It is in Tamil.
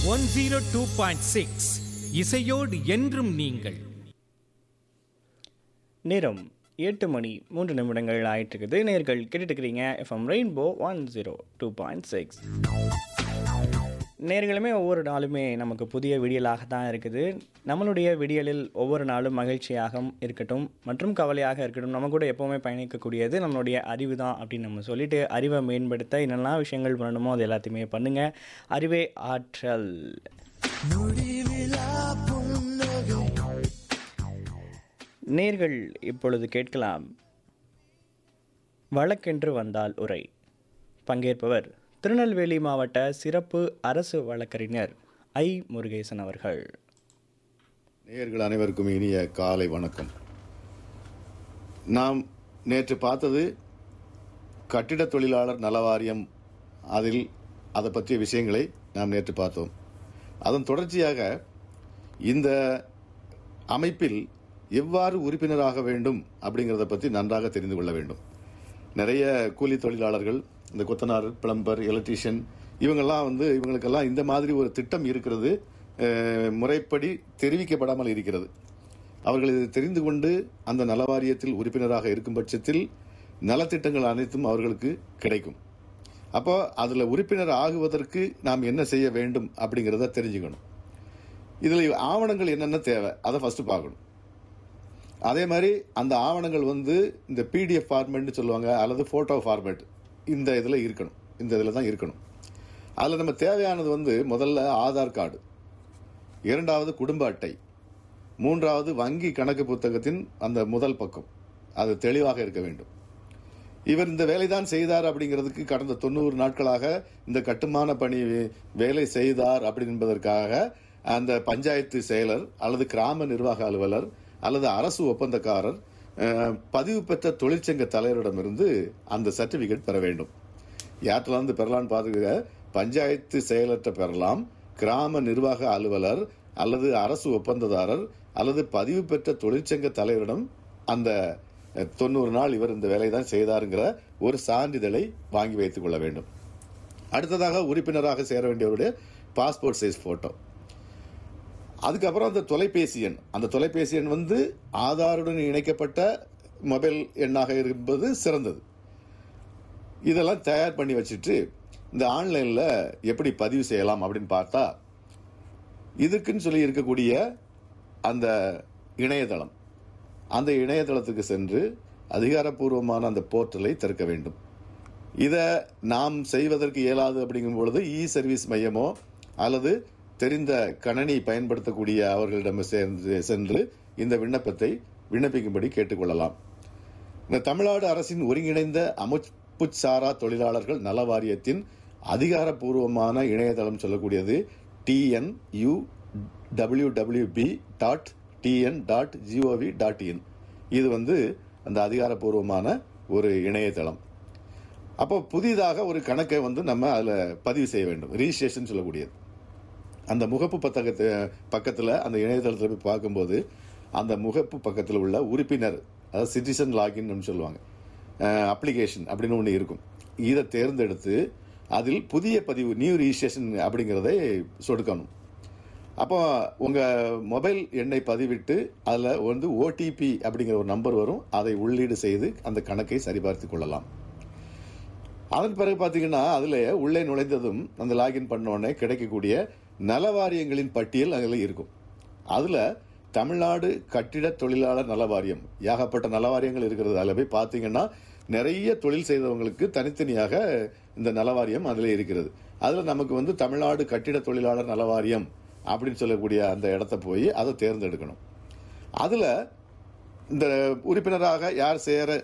one zero two point six இசையோடு என்றும் நீங்கள் நேரம் எட்டு மணி மூன்று நிமிடங்கள் ஆயிட்டு இருக்குது நேர்கள் கேட்டுட்டு இருக்கிறீங்க F M rainbow one zero two point six நேர்களுமே ஒவ்வொரு நாளுமே நமக்கு புதிய விடியலாக தான் இருக்குது நம்மளுடைய விடியலில் ஒவ்வொரு நாளும் மகிழ்ச்சியாக இருக்கட்டும் மற்றும் கவலையாக இருக்கட்டும் நம்ம கூட எப்போவுமே பயணிக்கக்கூடியது நம்மளுடைய அறிவு தான் அப்படின்னு நம்ம சொல்லிட்டு அறிவை மேம்படுத்த என்னெல்லாம் விஷயங்கள் பண்ணணுமோ அது எல்லாத்தையுமே பண்ணுங்க அறிவே ஆற்றல் நேர்கள் இப்பொழுது கேட்கலாம் வழக்கென்று வந்தால் உரை பங்கேற்பவர் திருநெல்வேலி மாவட்ட சிறப்பு அரசு வழக்கறிஞர் ஐ முருகேசன் அவர்கள் நேயர்கள் அனைவருக்கும் இனிய காலை வணக்கம் நாம் நேற்று பார்த்தது கட்டிட தொழிலாளர் நல வாரியம் அதில் அதை பற்றிய விஷயங்களை நாம் நேற்று பார்த்தோம் அதன் தொடர்ச்சியாக இந்த அமைப்பில் எவ்வாறு உறுப்பினராக வேண்டும் அப்படிங்கிறத பற்றி நன்றாக தெரிந்து கொள்ள வேண்டும் நிறைய கூலி தொழிலாளர்கள் இந்த கொத்தனார் பிளம்பர் எலக்ட்ரீஷியன் இவங்கெல்லாம் வந்து இவங்களுக்கெல்லாம் இந்த மாதிரி ஒரு திட்டம் இருக்கிறது அஹ், முறைப்படி தெரிவிக்கப்படாமல் இருக்கிறது அவர்கள் இதை தெரிந்து கொண்டு அந்த நல வாரியத்தில் உறுப்பினராக இருக்கும் பட்சத்தில் நலத்திட்டங்கள் அனைத்தும் அவர்களுக்கு கிடைக்கும் அப்போ அதில் உறுப்பினர் ஆகுவதற்கு நாம் என்ன செய்ய வேண்டும் அப்படிங்கிறத தெரிஞ்சுக்கணும் இதில் ஆவணங்கள் என்னென்ன தேவை அதை ஃபர்ஸ்ட் பார்க்கணும் அதே மாதிரி அந்த ஆவணங்கள் வந்து இந்த பிடிஎஃப் ஃபார்மேட்னு சொல்லுவாங்க அல்லது ஃபோட்டோ ஃபார்மேட் இந்த இதில் இருக்கணும் இந்த இதில் தான் இருக்கணும் அதில் நம்ம தேவையானது வந்து முதல்ல ஆதார் கார்டு இரண்டாவது குடும்ப அட்டை மூன்றாவது வங்கி கணக்கு புத்தகத்தின் அந்த முதல் பக்கம் அது தெளிவாக இருக்க வேண்டும் இவர் இந்த வேலை தான் செய்தார் அப்படிங்கிறதுக்கு கடந்த தொண்ணூறு நாட்களாக இந்த கட்டுமான பணி வே- வேலை செய்தார் அப்படி என்பதற்காக அந்த பஞ்சாயத்து செயலர் அல்லது கிராம நிர்வாக அலுவலர் அல்லது அரசு ஒப்பந்தக்காரர் அஹ், பதிவு பெற்ற தொழிற்சங்க தலைவரிடமிருந்து அந்த சர்டிபிகேட் பெற வேண்டும் யார்கிட்ட வந்து பெறலாம்னு பார்த்துக்க பஞ்சாயத்து செயலற்ற பெறலாம் கிராம நிர்வாக அலுவலர் அல்லது அரசு ஒப்பந்ததாரர் அல்லது பதிவு பெற்ற தொழிற்சங்க தலைவரிடம் அந்த அஹ், தொண்ணூறு நாள் இவர் இந்த வேலை தான் செய்தாருங்கிற ஒரு சான்றிதழை வாங்கி வைத்துக் கொள்ள வேண்டும் அடுத்ததாக உறுப்பினராக சேர வேண்டியவருடைய பாஸ்போர்ட் சைஸ் போட்டோ அதுக்கப்புறம் அந்த தொலைபேசி எண் அந்த தொலைபேசி எண் வந்து ஆதாருடன் இணைக்கப்பட்ட மொபைல் எண்ணாக இருப்பது சிறந்தது இதெல்லாம் தயார் பண்ணி வச்சுட்டு இந்த ஆன்லைனில் எப்படி பதிவு செய்யலாம் அப்படின்னு பார்த்தா இதுக்குன்னு சொல்லி இருக்கக்கூடிய அந்த இணையதளம் அந்த இணையதளத்துக்கு சென்று அதிகாரப்பூர்வமான அந்த போர்ட்டலை திறக்க வேண்டும் இதை நாம் செய்வதற்கு இயலாது அப்படிங்கும் பொழுது இ சர்வீஸ் மையமோ அல்லது தெரிந்த கணனி பயன்படுத்தக்கூடிய அவர்களிடம் சேர்ந்து சென்று இந்த விண்ணப்பத்தை விண்ணப்பிக்கும்படி கேட்டுக்கொள்ளலாம் இந்த தமிழ்நாடு அரசின் ஒருங்கிணைந்த அமைப்பு சாரா தொழிலாளர்கள் நல வாரியத்தின் அதிகாரப்பூர்வமான இணையதளம் சொல்லக்கூடியது T N U W W B dot T N dot G O V dot in இது வந்து அந்த அதிகாரப்பூர்வமான ஒரு இணையதளம் அப்போ புதிதாக ஒரு கணக்கை வந்து நம்ம அதில் பதிவு செய்ய வேண்டும் ரிஜிஸ்ட்ரேஷன் சொல்லக்கூடியது அந்த முகப்பு பத்தகத்து பக்கத்தில் அந்த இணையதளத்தில் போய் பார்க்கும்போது அந்த முகப்பு பக்கத்தில் உள்ள உறுப்பினர் அதாவது சிட்டிசன் லாகின் சொல்லுவாங்க அப்ளிகேஷன் அப்படின்னு ஒன்று இருக்கும் இதை தேர்ந்தெடுத்து அதில் புதிய பதிவு நியூ ரிஜிஸ்ட்ரேஷன் அப்படிங்கிறதை சொடுக்கணும் அப்போ உங்கள் மொபைல் எண்ணை பதிவிட்டு அதில் வந்து ஓடிபி அப்படிங்கிற ஒரு நம்பர் வரும் அதை உள்ளீடு செய்து அந்த கணக்கை சரிபார்த்து கொள்ளலாம் அதன் பிறகு பார்த்தீங்கன்னா அதில் உள்ளே நுழைந்ததும் அந்த லாகின் பண்ண உடனே கிடைக்கக்கூடிய நல வாரியங்களின் பட்டியல் அதில் இருக்கும் அதில் தமிழ்நாடு கட்டிட தொழிலாளர் நல வாரியம் ஏகப்பட்ட நல வாரியங்கள் இருக்கிறது அதில் போய் பார்த்தீங்கன்னா நிறைய தொழில் செய்தவங்களுக்கு தனித்தனியாக இந்த நல வாரியம் அதில் இருக்கிறது அதில் நமக்கு வந்து தமிழ்நாடு கட்டிட தொழிலாளர் நல வாரியம் அப்படின்னு சொல்லக்கூடிய அந்த இடத்த போய் அதை தேர்ந்தெடுக்கணும் அதில் இந்த உறுப்பினராக யார் சேர